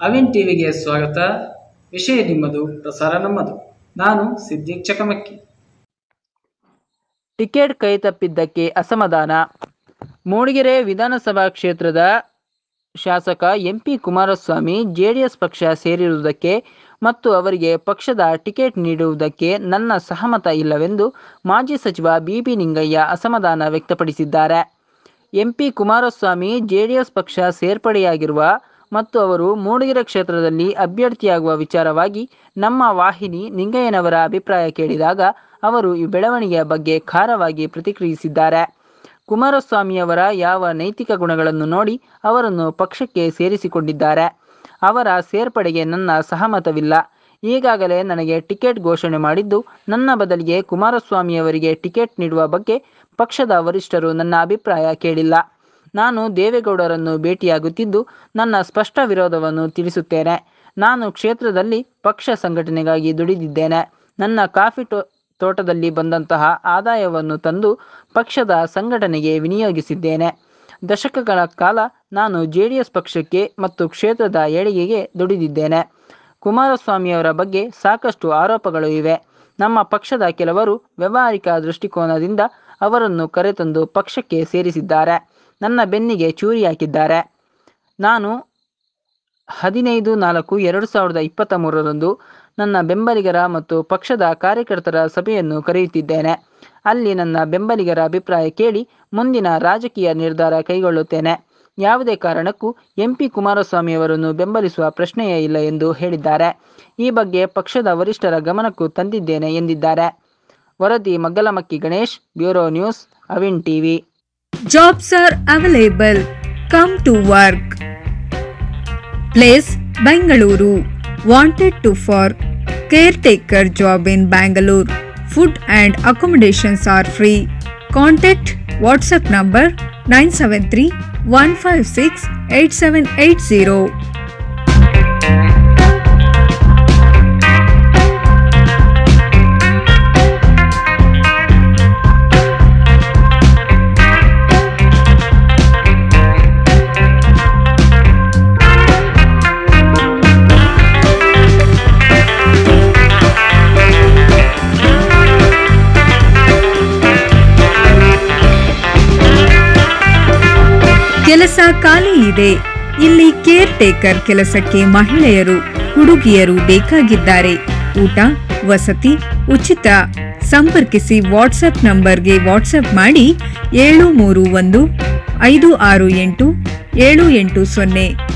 ಅವಿನ್ ಟಿವಿಗೆ ಸ್ವಾಗತ ವಿಷಯ ನಿಮ್ಮದು ಪ್ರಸಾರ ನಮ್ಮದು ನಾನು ಸಿದ್ದಿಕ್ ಚಕಮಕ್ಕಿ ಟಿಕೆಟ್ ಕೈತಪ್ಪಿದ್ದಕ್ಕೆ ಅಸಮಾಧಾನ ಮೂಡಿಗೆರೆ ವಿಧಾನಸಭಾ ಕ್ಷೇತ್ರದ ಶಾಸಕ ಎಂಪಿ ಕುಮಾರಸ್ವಾಮಿ ಜೆಡಿಎಸ್ ಪಕ್ಷ ಸೇರಿರುವುದಕ್ಕೆ ಮತ್ತು ಅವರಿಗೆ ಪಕ್ಷದ ಟಿಕೆಟ್ ನೀಡುವುದಕ್ಕೆ ನನ್ನ ಸಹಮತ ಇಲ್ಲವೆಂದು ಮಾಜಿ ಸಚಿವ ಬಿಬಿ ನಿಂಗಯ್ಯ ಅಸಮಾಧಾನ ವ್ಯಕ್ತಪಡಿಸಿದ್ದಾರೆ ಎಂಪಿ ಕುಮಾರಸ್ವಾಮಿ ಜೆಡಿಎಸ್ ಪಕ್ಷ ಸೇರ್ಪಡೆಯಾಗಿರುವ ಮತ್ತು ಅವರು ಮೂಡಿಗೆರೆ ಕ್ಷೇತ್ರದಲ್ಲಿ ಅಭ್ಯರ್ಥಿಯಾಗುವ ವಿಚಾರವಾಗಿ ನಮ್ಮ ವಾಹಿನಿ ನಿಂಗಯ್ಯನವರ ಅಭಿಪ್ರಾಯ ಕೇಳಿದಾಗ ಅವರು ಈ ಬೆಳವಣಿಗೆಯ ಬಗ್ಗೆ ಖಾರವಾಗಿ ಪ್ರತಿಕ್ರಿಯಿಸಿದ್ದಾರೆ ಕುಮಾರಸ್ವಾಮಿಯವರ ಯಾವ ನೈತಿಕ ಗುಣಗಳನ್ನು ನೋಡಿ ಅವರನ್ನು ಪಕ್ಷಕ್ಕೆ ಸೇರಿಸಿಕೊಂಡಿದ್ದಾರೆ ಅವರ ಸೇರ್ಪಡೆಗೆ ನನ್ನ ಸಹಮತವಿಲ್ಲ ಈಗಾಗಲೇ ನನಗೆ ಟಿಕೆಟ್ ಘೋಷಣೆ ಮಾಡಿದ್ದು ನನ್ನ ಬದಲಿಗೆ ಕುಮಾರಸ್ವಾಮಿಯವರಿಗೆ ಟಿಕೆಟ್ ನೀಡುವ ಬಗ್ಗೆ ಪಕ್ಷದ ವರಿಷ್ಠರು ನನ್ನ ಅಭಿಪ್ರಾಯ ಕೇಳಿಲ್ಲ ನಾನು ದೇವೇಗೌಡರನ್ನು ಭೇಟಿಯಾಗುತ್ತಿದ್ದು ನನ್ನ ಸ್ಪಷ್ಟ ವಿರೋಧವನ್ನು ತಿಳಿಸುತ್ತೇನೆ ನಾನು ಕ್ಷೇತ್ರದಲ್ಲಿ ಪಕ್ಷ ಸಂಘಟನೆಗಾಗಿ ದುಡಿದಿದ್ದೇನೆ ನನ್ನ ಕಾಫಿ ತೋ ತೋಟದಲ್ಲಿ ಬಂದಂತಹ ಆದಾಯವನ್ನು ತಂದು ಪಕ್ಷದ ಸಂಘಟನೆಗೆ ವಿನಿಯೋಗಿಸಿದ್ದೇನೆ ದಶಕಗಳ ಕಾಲ ನಾನು ಜೆ ಡಿ ಎಸ್ ಪಕ್ಷಕ್ಕೆ ಮತ್ತು ಕ್ಷೇತ್ರದ ಏಳಿಗೆಗೆ ದುಡಿದಿದ್ದೇನೆ ಕುಮಾರಸ್ವಾಮಿಯವರ ಬಗ್ಗೆ ಸಾಕಷ್ಟು ಆರೋಪಗಳು ಇವೆ ನಮ್ಮ ಪಕ್ಷದ ಕೆಲವರು ವ್ಯಾವಹಾರಿಕ ದೃಷ್ಟಿಕೋನದಿಂದ ಅವರನ್ನು ಕರೆತಂದು ಪಕ್ಷಕ್ಕೆ ಸೇರಿಸಿದ್ದಾರೆ ನನ್ನ ಬೆನ್ನಿಗೆ ಚೂರಿ ಹಾಕಿದ್ದಾರೆ ನಾನು ಹದಿನೈದು ನಾಲ್ಕು ಎರಡು ಸಾವಿರದ ಇಪ್ಪತ್ತ ಮೂರರಂದು ನನ್ನ ಬೆಂಬಲಿಗರ ಮತ್ತು ಪಕ್ಷದ ಕಾರ್ಯಕರ್ತರ ಸಭೆಯನ್ನು ಕರೆಯುತ್ತಿದ್ದೇನೆ ಅಲ್ಲಿ ನನ್ನ ಬೆಂಬಲಿಗರ ಅಭಿಪ್ರಾಯ ಕೇಳಿ ಮುಂದಿನ ರಾಜಕೀಯ ನಿರ್ಧಾರ ಕೈಗೊಳ್ಳುತ್ತೇನೆ ಯಾವುದೇ ಕಾರಣಕ್ಕೂ ಎಂಪಿ ಕುಮಾರಸ್ವಾಮಿಯವರನ್ನು ಬೆಂಬಲಿಸುವ ಪ್ರಶ್ನೆಯೇ ಇಲ್ಲ ಎಂದು ಹೇಳಿದ್ದಾರೆ ಈ ಬಗ್ಗೆ ಪಕ್ಷದ ವರಿಷ್ಠರ ಗಮನಕ್ಕೂ ತಂದಿದ್ದೇನೆ ಎಂದಿದ್ದಾರೆ ವರದಿ Maggalamakki Ganesh bureau news Avin TV Jobs are available. Come to work. Place Bangalore. Wanted to for caretaker job in Bangalore. Food and accommodations are free. Contact WhatsApp number 973 156 8780. ಕೆಲಸ ಖಾಲಿ ಇದೆ ಇಲ್ಲಿ ಕೇರ್ ಟೇಕರ್ ಕೆಲಸಕ್ಕೆ ಮಹಿಳೆಯರು ಹುಡುಗಿಯರು ಬೇಕಾಗಿದ್ದಾರೆ ಊಟ ವಸತಿ ಉಚಿತ ಸಂಪರ್ಕಿಸಿ ವಾಟ್ಸಪ್ ನಂಬರ್ಗೆ ವಾಟ್ಸಪ್ ಮಾಡಿ ಏಳು ಮೂರು ಒಂದು ಐದು ಆರು ಎಂಟು ಏಳು ಎಂಟು ಸೊನ್ನೆ